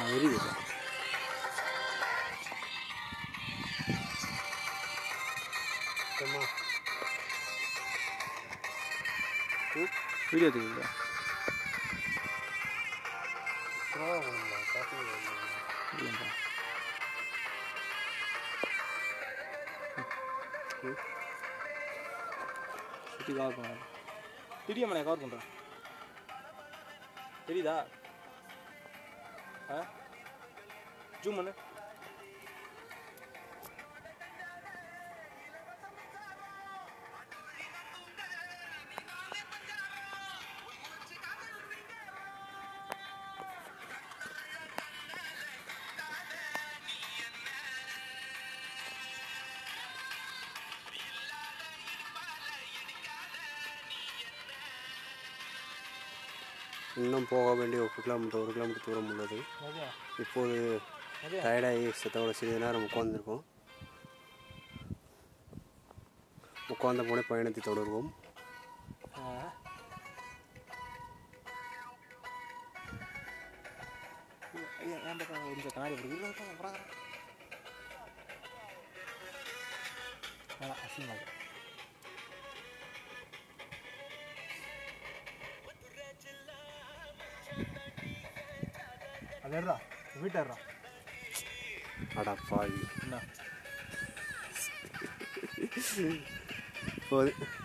எரியுது சும்மா வீடியோ எடுத்துக்கீங்களா சும்மா பண்ணுங்களா காப்பி இல்லைங்களா சுற்றி கவர் பண்ண தெரியாம நான் கவர் பண்ணுறேன் தெரியுதா ஆ ஜூம் பண்ணு இன்னும் போக வேண்டிய ஒரு கிலோமீட்டர் ஒரு கிலோமீட்டர் தூரம் உள்ளது நிறையா இப்போது நிறையா டயர்டாகி சித்தோட சிறிது நேரம் உட்கார்ந்துருக்கோம் உட்கார்ந்த போனே பயணத்தை தொடருவோம் ஏன் பக்கம் கொஞ்சம் கண்ணாடி பிடிக்கும் இல்லை அப்புறம் வேணாம் அசிங்கமாக இருக்கு. அது ஏறா வீட்டாடுறா அடா பாவி என்ன இப்போது